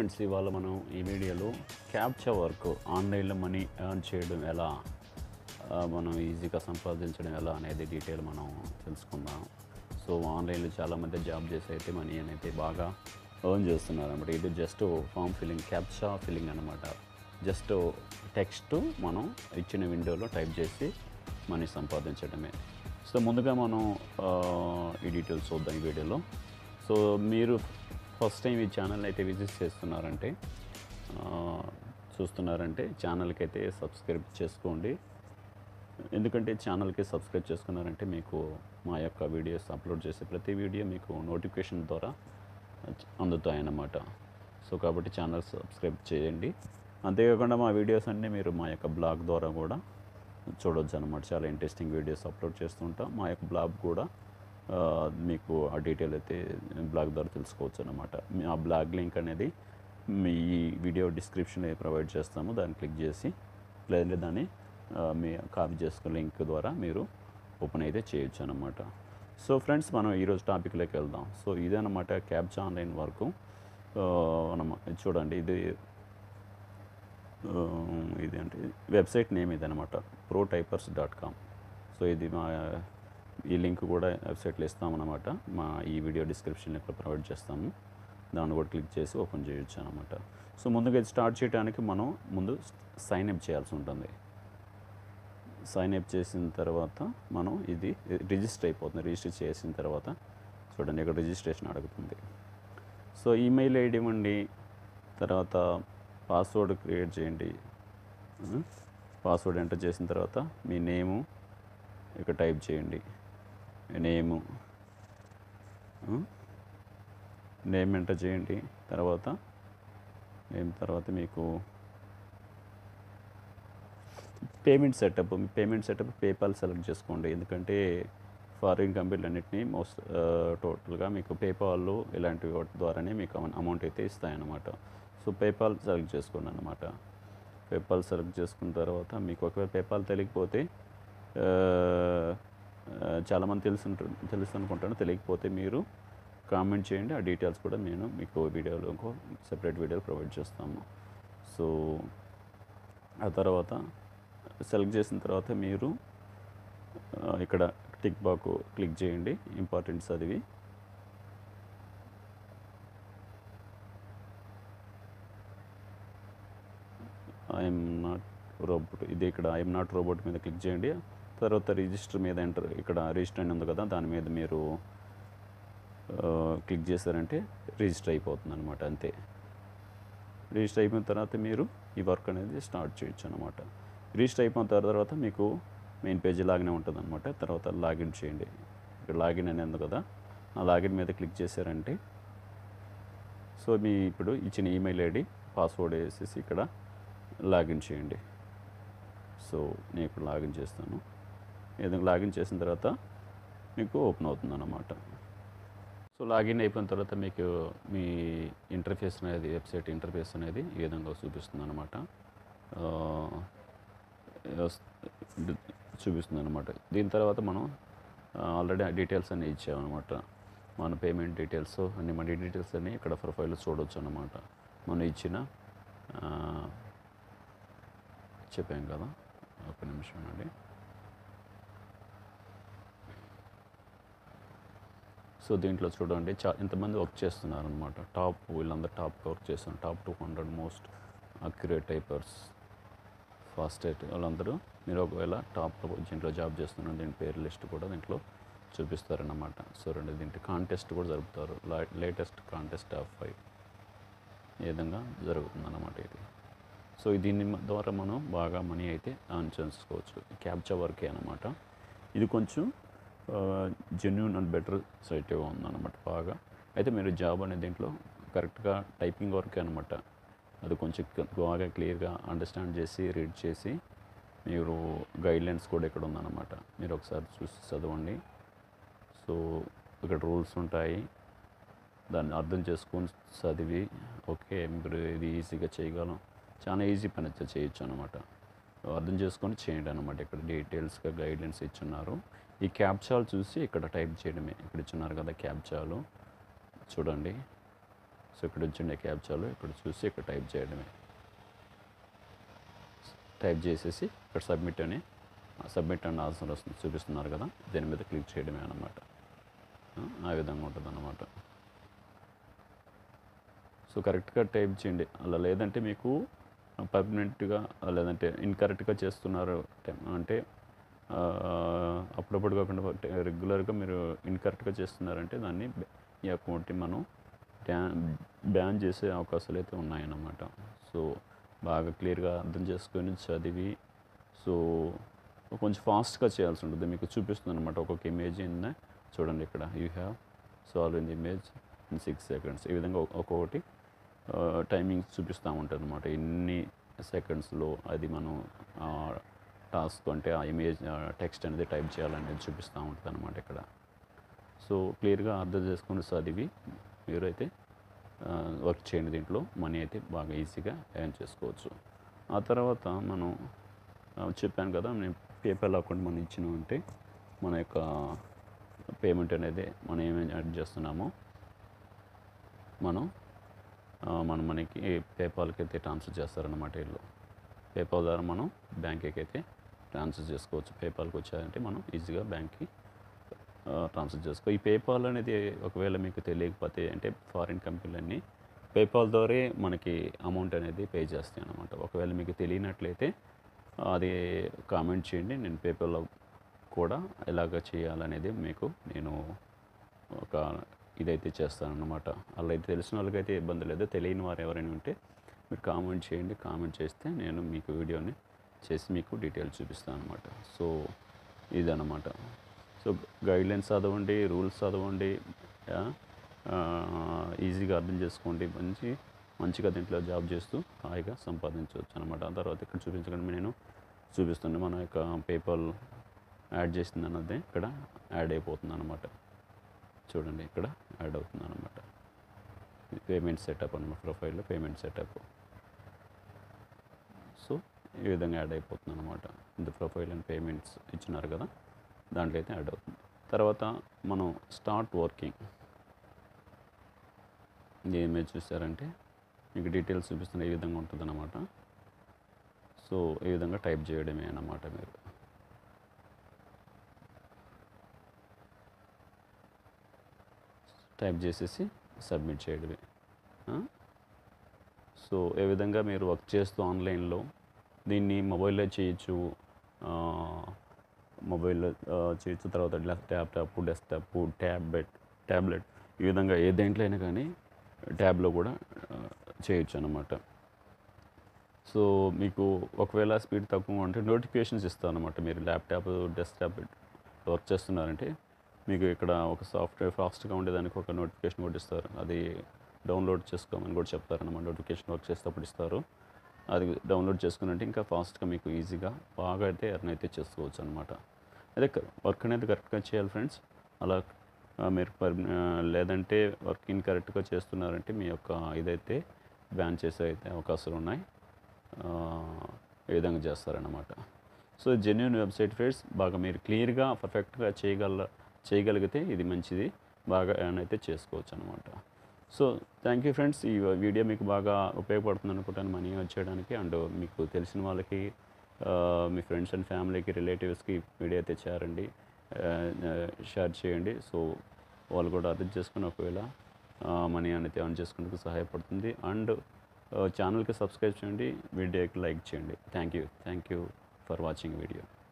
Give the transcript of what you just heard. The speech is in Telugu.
ఫ్రెండ్స్ ఇవాళ మనం ఈ వీడియోలో క్యాప్చా వర్క్ ఆన్లైన్లో మనీ ఎర్న్ చేయడం ఎలా ఆ, మనం ఈజీగా సంపాదించడం ఎలా అనేది డీటెయిల్ మనం తెలుసుకుందాం సో ఆన్లైన్లో చాలామంది జాబ్ చేసి అయితే మనీ అనేది బాగా ఎర్న్ చేస్తున్నారు అనమాట ఇది just form filling captcha filling అనమాట జస్ట్ టెక్స్ట్ మనం ఇచ్చిన విండోలో టైప్ చేసి మనీ సంపాదించడమే సో ముందుగా మనం ఆ, ఈ డీటెయిల్స్ చూద్దాం ఈ వీడియోలో సో మీరు ఫస్ట్ టైం ఈ ఛానల్ అయితే విజిట్ చేస్తున్నారంటే ఆ, చూస్తున్నారంటే ఛానల్కి అయితే సబ్స్క్రైబ్ చేసుకోండి ఎందుకంటే ఛానల్కి సబ్స్క్రైబ్ చేసుకున్నారంటే మీకు మా యొక్క వీడియోస్ అప్లోడ్ చేసే ప్రతి వీడియో మీకు నోటిఫికేషన్ ద్వారా అందుతాయన్నమాట సో కాబట్టి ఛానల్ సబ్స్క్రైబ్ చేయండి అంతేకాకుండా మా వీడియోస్ అన్నీ మీరు మా యొక్క బ్లాగ్ ద్వారా కూడా చూడొచ్చు అనమాట చాలా ఇంట్రెస్టింగ్ వీడియోస్ అప్లోడ్ చేస్తుంటాం మా యొక్క బ్లాగ్ కూడా ఆ, మీకు ఆ డీటెయిల్ అయితే బ్లాగ్ ద్వారా తెలుసుకోవచ్చు అనమాట ఆ బ్లాగ్ లింక్ అనేది మీ ఈ వీడియో డిస్క్రిప్షన్లో ప్రొవైడ్ చేస్తాము దాన్ని క్లిక్ చేసి లేదంటే దాన్ని ఆ, మీ కాపీ చేసుకున్న లింక్ ద్వారా మీరు ఓపెన్ అయితే చేయొచ్చు అనమాట సో ఫ్రెండ్స్ మనం ఈరోజు టాపిక్లోకి వెళ్దాం సో ఇదన్నమాట క్యాబ్చా ఆన్లైన్ వరకు ఆ, మనం ఇది చూడండి ఇది ఆ, ఇది అంటే వెబ్సైట్ నేమ్ ఇది అనమాట pro typers dot com so ఇది మా ఈ లింక్ కూడా వెబ్సైట్లో ఇస్తామన్నమాట మా ఈ వీడియో డిస్క్రిప్షన్లో ఇక్కడ ప్రొవైడ్ చేస్తాము దాన్ని కూడా క్లిక్ చేసి ఓపెన్ చేయొచ్చు అనమాట సో ముందుగా ఇది స్టార్ట్ చేయడానికి మనం ముందు సైన్ అప్ చేయాల్సి ఉంటుంది సైన్ అప్ చేసిన తర్వాత మనం ఇది రిజిస్టర్ అయిపోతుంది రిజిస్టర్ చేసిన తర్వాత చూడండి ఇక్కడ రిజిస్ట్రేషన్ అడుగుతుంది సో ఈమెయిల్ ఐడి ఇవ్వండి తర్వాత పాస్వర్డ్ క్రియేట్ చేయండి పాస్వర్డ్ ఎంటర్ చేసిన తర్వాత మీ నేము ఇక్కడ టైప్ చేయండి నేము నేమ్ ఎంటర్ చేయండి తర్వాత నేమ్ తర్వాత మీకు payment setup payment setup PayPal select చేసుకోండి ఎందుకంటే ఫారిన్ కంపెనీలు అన్నింటినీ మోస్ట్ టోటల్గా మీకు పేపాల్ ఇలాంటి వాటి ద్వారానే మీకు అమౌంట్ అయితే ఇస్తాయన్నమాట సో పేపాల్ సెలెక్ట్ చేసుకోండి అనమాట పేపాల్ సెలెక్ట్ చేసుకున్న తర్వాత మీకు ఒకవేళ పేపాల్ తెలియకపోతే ఆ, ఆ, చాలామంది తెలుసు ఉంటు- తెలుసు అనుకుంటాను తెలియకపోతే మీరు కామెంట్ చేయండి ఆ డీటెయిల్స్ కూడా నేను మీకు వీడియోలో ఇంకో సెపరేట్ వీడియోలో ప్రొవైడ్ చేస్తాము సో ఆ తర్వాత సెలెక్ట్ చేసిన తర్వాత మీరు ఆ, ఇక్కడ టిక్ బాక్ క్లిక్ చేయండి ఇంపార్టెంట్ చదివి ఐఎమ్ నాట్ రోబోట్ ఇది ఇక్కడ ఐఎమ్ నాట్ రోబోట్ మీద క్లిక్ చేయండి తర్వాత రిజిస్టర్ మీద ఎంటర్ ఇక్కడ రిజిస్టర్ అని ఉంది కదా దాని మీద మీరు ఆ, క్లిక్ చేశారంటే రిజిస్టర్ అయిపోతుంది అనమాట అంతే రిజిస్టర్ అయిపోయిన తర్వాత మీరు ఈ వర్క్ అనేది స్టార్ట్ చేయొచ్చు అనమాట రిజిస్టర్ అయిపోయిన తర్వాత మీకు మెయిన్ పేజీ లాగినే ఉంటుంది అనమాట తర్వాత లాగిన్ చేయండి ఇక్కడ లాగిన్ అని ఉంది కదా ఆ లాగిన్ మీద క్లిక్ చేశారంటే సో మీ ఇప్పుడు ఇచ్చిన ఈమెయిల్ ఐడి పాస్వర్డ్ వేసేసి ఇక్కడ లాగిన్ చేయండి సో నేను ఇప్పుడు లాగిన్ చేస్తాను ఏదైనా లాగిన్ చేసిన తర్వాత మీకు ఓపెన్ అవుతుంది అన్నమాట సో లాగిన్ అయిపోయిన తర్వాత మీకు మీ ఇంటర్ఫేస్ అనేది వెబ్సైట్ ఇంటర్ఫేస్ అనేది ఈ విధంగా చూపిస్తుంది అనమాట చూపిస్తుంది అనమాట దీని తర్వాత మనం ఆల్రెడీ డీటెయిల్స్ అన్నీ ఇచ్చామన్నమాట మన పేమెంట్ డీటెయిల్స్ అన్ని మన డీటెయిల్స్ అన్నీ ఇక్కడ ప్రొఫైల్లో చూడొచ్చు అనమాట మనం ఇచ్చిన ఆ, చెప్పాం కదా ఒక నిమిషం అండి సో దీంట్లో చూడండి చా ఇంతమంది వర్క్ చేస్తున్నారు అనమాట టాప్ వీళ్ళందరూ టాప్ వర్క్ చేస్తున్నారు top two hundred most accurate typers fastest వాళ్ళందరూ మీరు ఒకవేళ టాప్ దీంట్లో జాబ్ చేస్తున్నారు దీని పేరు లిస్ట్ కూడా దీంట్లో చూపిస్తారన్నమాట సో రెండు దీంట్లో కాంటెస్ట్ కూడా జరుపుతారు లేటెస్ట్ కాంటెస్ట్ ఆఫ్ ఫైవ్ ఈ విధంగా జరుగుతుందన్నమాట ఇది సో దీని ద్వారా మనం బాగా మనీ అయితే ఆన్ చేసుకోవచ్చు క్యాప్చా వర్కే అనమాట ఇది కొంచెం జెన్యున్ అండ్ బెటర్ సైట్ ఉందన్నమాట బాగా అయితే మీరు జాబ్ అనే దీంట్లో కరెక్ట్గా టైపింగ్ వర్కే అనమాట అది కొంచెం క- బాగా క్లియర్గా అండర్స్టాండ్ చేసి రీడ్ చేసి మీరు గైడ్లైన్స్ కూడా ఇక్కడ ఉందన్నమాట మీరు ఒకసారి చూసి చదవండి సో ఇక్కడ రూల్స్ ఉంటాయి దాన్ని అర్థం చేసుకొని చదివి ఓకే మీరు ఇది ఈజీగా చేయగలం చాలా ఈజీ పని అయితే చేయొచ్చు అనమాట అర్థం చేసుకొని చేయండి అనమాట ఇక్కడ డీటెయిల్స్గా గైడ్లైన్స్ ఇచ్చున్నారు ఈ క్యాప్చాలు చూసి ఇక్కడ టైప్ చేయడమే ఇక్కడ ఇచ్చున్నారు కదా క్యాప్చాలు చూడండి సో ఇక్కడ వచ్చిండే క్యాప్చాలో ఇక్కడ చూసి ఇక్కడ టైప్ చేయడమే టైప్ చేసేసి ఇక్కడ సబ్మిట్ అని సబ్మిట్ అని ఆన్సర్ వస్తుంది చూపిస్తున్నారు కదా దీని మీద క్లిక్ చేయడమే అన్నమాట ఆ, ఆ విధంగా ఉంటుంది అన్నమాట సో కరెక్ట్గా టైప్ చేయండి అలా లేదంటే మీకు పర్మనెంట్గా లేదంటే ఇన్కరెక్ట్గా చేస్తున్నారు టెం- అంటే ఆ, అప్పుడప్పుడు కాకుండా రెగ్యులర్గా మీరు ఇన్కరెక్ట్గా చేస్తున్నారంటే దాన్ని బ్యా- ఈ అకౌంట్ని మనం బ్యాన్ బ్యాన్ చేసే అవకాశాలు అయితే ఉన్నాయన్నమాట సో బాగా క్లియర్గా అర్థం చేసుకొని చదివి సో కొంచెం ఫాస్ట్గా చేయాల్సి ఉంటుంది మీకు చూపిస్తుంది అనమాట ఒక్కొక్క ఇమేజ్ ఇన్ చూడండి ఇక్కడ you have solve in the image in six seconds ఈ విధంగా ఒ- ఒక్కొక్కటి టైమింగ్ చూపిస్తూ ఉంటుంది అనమాట ఎన్ని సెకండ్స్లో అది మనం టాస్క్ అంటే ఆ ఇమేజ్ టెక్స్ట్ అనేది టైప్ చేయాలనేది చూపిస్తూ ఉంటుంది అనమాట ఇక్కడ సో క్లియర్గా అర్థం చేసుకొని చదివి మీరైతే వర్క్ చేయండి దీంట్లో మనీ అయితే బాగా ఈజీగా ఎర్న్ చేసుకోవచ్చు ఆ తర్వాత మనం ఆ, చెప్పాను కదా నేను పేపాల్ అకౌంట్ మనం ఇచ్చినామంటే మన యొక్క పేమెంట్ అనేది మనం ఏమేమి యాడ్ చేస్తున్నామో మనం ఆ, మనం మనకి పేపాల్కి అయితే ట్రాన్స్ఫర్ చేస్తారన్నమాట వీళ్ళు పేపాల్ ద్వారా మనం బ్యాంక్కి అయితే ట్రాన్స్ఫర్ చేసుకోవచ్చు పేపాల్కి వచ్చారంటే మనం ఈజీగా బ్యాంక్కి ట్రాన్స్ఫర్ చేసుకో ఈ పేపాల్ అనేది ఒకవేళ మీకు తెలియకపోతే అంటే ఫారిన్ కంపెనీలన్నీ పేపాల్ ద్వారా మనకి అమౌంట్ అనేది పే చేస్తాయి అనమాట ఒకవేళ మీకు తెలియనట్లయితే అది కామెంట్ చేయండి నేను పేపాల్లో కూడా ఎలాగ చేయాలనేది మీకు నేను ఒక ఇదైతే చేస్తానన్నమాట అలా అయితే తెలిసిన వాళ్ళకైతే ఇబ్బంది లేదు తెలియని వారు ఎవరైనా ఉంటే మీరు కామెంట్ చేయండి కామెంట్ చేస్తే నేను మీకు వీడియోని చేసి మీకు డీటెయిల్స్ చూపిస్తాను అనమాట సో ఇదన్నమాట సో గైడ్లైన్స్ చదవండి రూల్స్ చదవండి ఆ, ఆ, ఈజీగా అర్థం చేసుకోండి మంచి మంచిగా దీంట్లో జాబ్ చేస్తూ హాయిగా సంపాదించవచ్చు అనమాట ఆ తర్వాత ఇక్కడ చూపించకుండా నేను చూపిస్తున్నాను మన యొక్క పేపల్ యాడ్ చేసింది అన్నది ఇక్కడ యాడ్ అయిపోతుంది అనమాట చూడండి ఇక్కడ యాడ్ అవుతుంది అనమాట పేమెంట్ సెటప్ అనమాట ప్రొఫైల్లో పేమెంట్ సెటప్ సో ఈ విధంగా యాడ్ అయిపోతుంది అనమాట ఇంత ప్రొఫైల్ అండ్ పేమెంట్స్ ఇచ్చినారు కదా దాంట్లో అయితే యాడ్ అవుతుంది తర్వాత మనం స్టార్ట్ వర్కింగ్ ఇది ఇమేజ్ చూసారంటే మీకు డీటెయిల్స్ చూపిస్తున్న ఈ విధంగా ఉంటుంది అనమాట సో ఈ విధంగా టైప్ చేయడమే అన్నమాట మీరు టైప్ చేసేసి సబ్మిట్ చేయడమే ఆ? సో ఏ విధంగా మీరు వర్క్ చేస్తూ ఆన్లైన్లో దీన్ని మొబైల్లో చేయొచ్చు ఆ, మొబైల్లో ఆ, చేయొచ్చు తర్వాత ల్యాప్టాప్ డెస్క్టాప్ ట్యాబ్లెట్ ట్యాబ్లెట్ ఈ విధంగా ఏ దేంట్లో అయినా కానీ ట్యాబ్లో కూడా ఆ, చేయొచ్చు అన్నమాట సో మీకు ఒకవేళ స్పీడ్ తక్కువ ఉంటే నోటిఫికేషన్స్ ఇస్తాను అనమాట మీరు ల్యాప్టాప్ డెస్క్టాప్ వర్క్ చేస్తున్నారంటే మీకు ఇక్కడ ఒక సాఫ్ట్వేర్ ఫాస్ట్గా ఉండేదానికి ఒక నోటిఫికేషన్ కూడా ఇస్తారు అది డౌన్లోడ్ చేసుకోమని కూడా చెప్తారన్నమాట నోటిఫికేషన్ వర్క్ చేసేటప్పుడు ఇస్తారు అది డౌన్లోడ్ చేసుకున్నట్టు ఇంకా ఫాస్ట్గా మీకు ఈజీగా బాగా అయితే ఎర్న్ అయితే చేసుకోవచ్చు అనమాట అదే వర్క్ అనేది కరెక్ట్గా చేయాలి ఫ్రెండ్స్ అలా ఆ, మీరు పర్ ఆ, లేదంటే వర్క్ ఇన్కరెక్ట్గా చేస్తున్నారంటే మీ యొక్క ఇదైతే బ్యాన్ చేసే అయితే అవకాశాలు ఉన్నాయి ఆ, ఈ విధంగా చేస్తారన్నమాట సో జెన్యున్ వెబ్సైట్ ఫ్రెండ్స్ బాగా మీరు క్లియర్గా పర్ఫెక్ట్గా చేయగల చేయగలిగితే ఇది మంచిది బాగా ఎర్న్ అయితే చేసుకోవచ్చు అనమాట సో థ్యాంక్ యూ ఫ్రెండ్స్ ఈ వీడియో మీకు బాగా ఉపయోగపడుతుంది అనుకుంటాను మనీ వచ్చేయడానికి అండ్ మీకు తెలిసిన వాళ్ళకి ఆ, మీ ఫ్రెండ్స్ అండ్ ఫ్యామిలీకి రిలేటివ్స్కి వీడియో అయితే చేరండి షేర్ చేయండి సో వాళ్ళు కూడా అర్థం చేసుకుని ఒకవేళ మనీ అనేది ఎర్న్ చేసుకునేందుకు సహాయపడుతుంది అండ్ ఛానల్కి సబ్స్క్రైబ్ చేయండి వీడియోకి లైక్ చేయండి thank you thank you for watching video